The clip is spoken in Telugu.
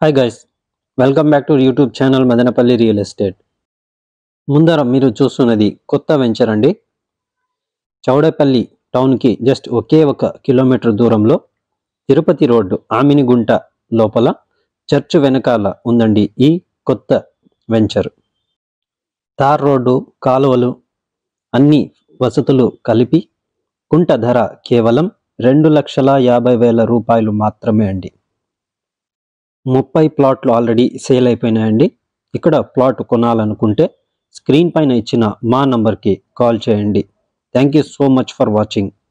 hi guys welcome back to YouTube channel Madanapalle real estate ముందర మీరు చూస్తున్నది కొత్త వెంచర్ అండి చౌడేపల్లి టౌన్కి జస్ట్ ఒకే ఒక కిలోమీటర్ దూరంలో తిరుపతి రోడ్డు ఆమినిగుంట లోపల చర్చ్ వెనకాల ఉందండి ఈ కొత్త వెంచర్ తార్ రోడ్డు కాలువలు అన్ని వసతులు కలిపి కుంట ధర కేవలం రెండు లక్షల యాభై వేల రూపాయలు మాత్రమే అండి ముప్పై ప్లాట్లు ఆల్రెడీ సేల్ అయిపోయినాయండి ఇక్కడ ప్లాట్ కొనాలనుకుంటే స్క్రీన్ పైన ఇచ్చిన మా నంబర్కి కాల్ చేయండి thank you so much for watching